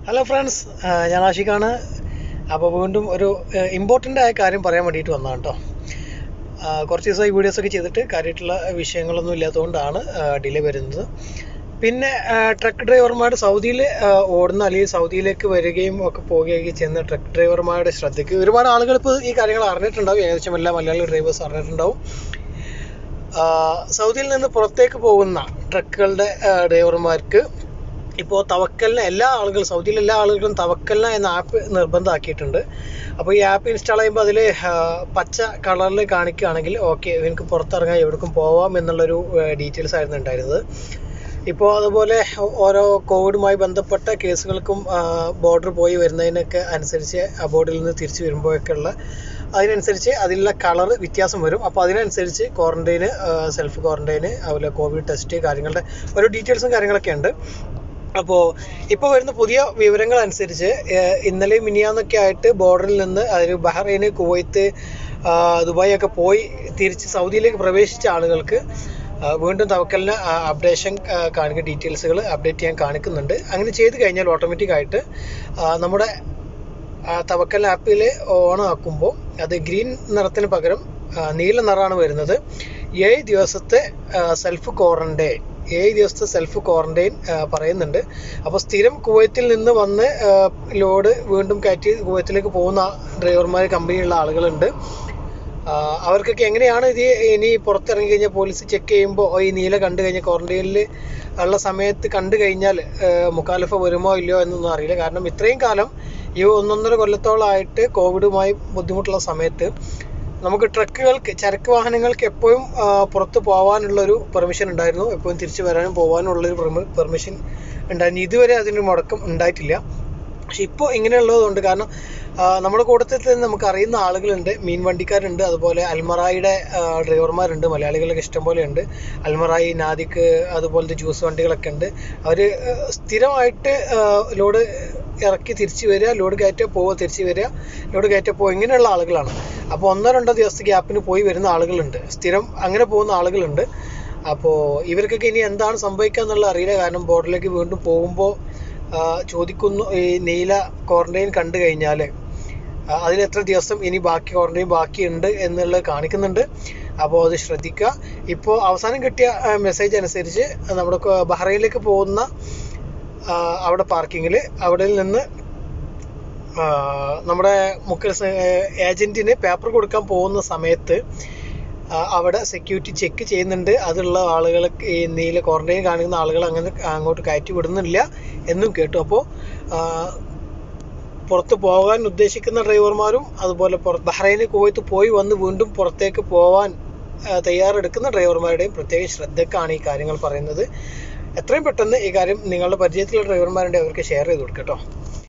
hello friends ഞാൻ ആഷിഖാണ് അപ്പോൾ വീണ്ടും ഒരു ഇമ്പോർട്ടൻ്റ് ആയ കാര്യം പറയാൻ വേണ്ടിയിട്ട് വന്നതാണ് കേട്ടോ കുറച്ച് ദിവസമായി വീഡിയോസൊക്കെ ചെയ്തിട്ട് കാര്യമായിട്ടുള്ള വിഷയങ്ങളൊന്നും ഇല്ലാത്തതുകൊണ്ടാണ് ഡിലേ വരുന്നത് പിന്നെ ട്രക്ക് ഡ്രൈവർമാർ സൗദിയിൽ ഓടുന്ന അല്ലെങ്കിൽ സൗദിയിലേക്ക് വരികയും ഒക്കെ പോവുകയൊക്കെ ചെയ്യുന്ന ട്രക്ക് ഡ്രൈവർമാരുടെ ശ്രദ്ധയ്ക്ക് ഒരുപാട് ആളുകൾ ഇപ്പോൾ ഈ കാര്യങ്ങൾ അറിഞ്ഞിട്ടുണ്ടാവും ഏകദേശം എല്ലാ മലയാളി ഡ്രൈവേഴ്സ് അറിഞ്ഞിട്ടുണ്ടാവും സൗദിയിൽ നിന്ന് പുറത്തേക്ക് പോകുന്ന ട്രക്കുകളുടെ ഡ്രൈവർമാർക്ക് ഇപ്പോൾ തവക്കലിന് എല്ലാ ആളുകളും സൗദിയിലെ എല്ലാ ആളുകളും തവക്കലിന എന്ന ആപ്പ് നിർബന്ധമാക്കിയിട്ടുണ്ട് അപ്പോൾ ഈ ആപ്പ് ഇൻസ്റ്റാൾ ചെയ്യുമ്പോൾ അതിൽ പച്ച കളറിൽ കാണിക്കുകയാണെങ്കിൽ ഓക്കെ എനിക്ക് പുറത്തിറങ്ങാൻ എവിടേക്കും പോവാം എന്നുള്ളൊരു ഡീറ്റെയിൽസ് ആയിരുന്നു ഉണ്ടായിരുന്നത് ഇപ്പോൾ അതുപോലെ ഓരോ കോവിഡുമായി ബന്ധപ്പെട്ട കേസുകൾക്കും ബോർഡർ പോയി വരുന്നതിനൊക്കെ അനുസരിച്ച് ആ ബോർഡിൽ നിന്ന് തിരിച്ചു വരുമ്പോഴൊക്കെയുള്ള അതിനനുസരിച്ച് അതിലുള്ള കളർ വ്യത്യാസം വരും അപ്പോൾ അതിനനുസരിച്ച് ക്വാറന്റൈന് സെൽഫ് ക്വാറന്റൈന് അതുപോലെ കോവിഡ് ടെസ്റ്റ് കാര്യങ്ങളുടെ ഓരോ ഡീറ്റെയിൽസും കാര്യങ്ങളൊക്കെ ഉണ്ട് അപ്പോൾ ഇപ്പോൾ വരുന്ന പുതിയ വിവരങ്ങൾ അനുസരിച്ച് ഇന്നലെ മിനിയാന്നൊക്കെ ആയിട്ട് ബോർഡറിൽ നിന്ന് അതായത് ബഹ്റൈന് കുവൈത്ത് ദുബായ് ഒക്കെ പോയി തിരിച്ച് സൗദിയിലേക്ക് പ്രവേശിച്ച ആളുകൾക്ക് വീണ്ടും തവക്കലിന് അപ്ഡേഷൻ കാണിക്കുക ഡീറ്റെയിൽസുകൾ അപ്ഡേറ്റ് ചെയ്യാൻ കാണിക്കുന്നുണ്ട് അങ്ങനെ ചെയ്ത് കഴിഞ്ഞാൽ ഓട്ടോമാറ്റിക് ആയിട്ട് നമ്മുടെ തവക്കൽ ആപ്പിൽ ഓൺ ആക്കുമ്പോൾ അത് ഗ്രീൻ നിറത്തിന് പകരം നീല നിറമാണ് വരുന്നത് ഏഴ് ദിവസത്തെ സെൽഫ് ക്വാറന്റൈൻ ഏഴ് ദിവസത്തെ സെൽഫ് ക്വാറന്റൈൻ പറയുന്നുണ്ട് അപ്പോൾ സ്ഥിരം കുവൈത്തിൽ നിന്ന് വന്ന് ലോഡ് വീണ്ടും കയറ്റി കുവൈത്തിലേക്ക് പോകുന്ന ഡ്രൈവർമാർ കമ്പനിയുള്ള ആളുകളുണ്ട് അവർക്കൊക്കെ എങ്ങനെയാണ് ഇത് ഇനി പുറത്തിറങ്ങി കഴിഞ്ഞാൽ പോലീസ് ചെക്ക് ചെയ്യുമ്പോൾ ഈ നീല കണ്ടു കഴിഞ്ഞാൽ ക്വാറന്റൈനിൽ ഉള്ള സമയത്ത് കണ്ടു കഴിഞ്ഞാൽ മുക്കാലഫ വരുമോ ഇല്ലയോ എന്നൊന്നും അറിയില്ല കാരണം ഇത്രയും കാലം ഈ ഒന്നൊന്നര കൊല്ലത്തോളമായിട്ട് കോവിഡുമായി ബുദ്ധിമുട്ടുള്ള സമയത്ത് നമുക്ക് ട്രക്കുകൾക്ക് ചരക്ക് വാഹനങ്ങൾക്ക് എപ്പോഴും പുറത്ത് പോകാനുള്ളൊരു പെർമിഷൻ ഉണ്ടായിരുന്നു എപ്പോഴും തിരിച്ചു വരാനും പോകാനുള്ളൊരു പെർമിഷൻ ഉണ്ടായിരുന്നു ഇതുവരെ അതിന് മുടക്കം ഉണ്ടായിട്ടില്ല പക്ഷെ ഇപ്പോൾ ഇങ്ങനെയുള്ളതുകൊണ്ട് കാരണം നമ്മുടെ കൂട്ടത്തിൽ തന്നെ നമുക്ക് അറിയുന്ന ആളുകളുണ്ട് മീൻ വണ്ടിക്കാരുണ്ട് അതുപോലെ അൽമറായിയുടെ ഡ്രൈവർമാരുണ്ട് മലയാളികളൊക്കെ ഇഷ്ടംപോലെ ഉണ്ട് അൽമറായി നാദിക്ക് അതുപോലത്തെ ജ്യൂസ് വണ്ടികളൊക്കെ ഉണ്ട് അവർ സ്ഥിരമായിട്ട് ലോഡ് ഇറക്കി തിരിച്ചു വരിക ലോഡ് കയറ്റുക പോവുക തിരിച്ചു വരിക ലോഡ് കയറ്റുക പോവുക ഇങ്ങനെയുള്ള ആളുകളാണ് അപ്പോൾ ഒന്നോ രണ്ടോ ദിവസത്തെ ഗ്യാപ്പിന് പോയി വരുന്ന ആളുകളുണ്ട് സ്ഥിരം അങ്ങനെ പോകുന്ന ആളുകളുണ്ട് അപ്പോൾ ഇവർക്കൊക്കെ ഇനി എന്താണ് സംഭവിക്കുക എന്നുള്ള അറിയില്ല കാരണം ബോർഡറിലേക്ക് വീണ്ടും പോകുമ്പോൾ ചോദിക്കുന്നു ഈ നീല ക്വാറന്റൈൻ കണ്ടു കഴിഞ്ഞാൽ അതിൽ എത്ര ദിവസം ഇനി ബാക്കി ക്വാറന്റൈൻ ബാക്കിയുണ്ട് എന്നുള്ളത് കാണിക്കുന്നുണ്ട് അപ്പോൾ അത് ശ്രദ്ധിക്കുക ഇപ്പോൾ അവസാനം കിട്ടിയ മെസ്സേജ് അനുസരിച്ച് നമ്മുടെ ബഹ്റൈനിലേക്ക് പോകുന്ന അവിടെ പാർക്കിങ്ങിൽ അവിടെ നിന്ന് നമ്മുടെ മുഖ്യ ഏജന്റിന് പേപ്പർ കൊടുക്കാൻ പോകുന്ന സമയത്ത് അവിടെ സെക്യൂരിറ്റി ചെക്ക് ചെയ്യുന്നുണ്ട് അതുള്ള ആളുകൾ ഈ നീല ക്വാറന്റൈൻ കാണിക്കുന്ന ആളുകൾ അങ്ങനെ അങ്ങോട്ട് കയറ്റി വിടുന്നില്ല എന്നും കേട്ടു അപ്പോൾ പുറത്ത് പോകാൻ ഉദ്ദേശിക്കുന്ന ഡ്രൈവർമാരും അതുപോലെ പുറത്ത് ബഹ്റൈന് കുവൈത്ത് പോയി വന്ന് വീണ്ടും പുറത്തേക്ക് പോകാൻ തയ്യാറെടുക്കുന്ന ഡ്രൈവർമാരുടെയും പ്രത്യേക ശ്രദ്ധക്കാണ് ഈ കാര്യങ്ങൾ പറയുന്നത് എത്രയും പെട്ടെന്ന് ഈ കാര്യം നിങ്ങളുടെ പരിചയത്തിലുള്ള ഡ്രൈവർമാരുണ്ട് അവർക്ക് ഷെയർ ചെയ്ത് കൊടുക്കട്ടോ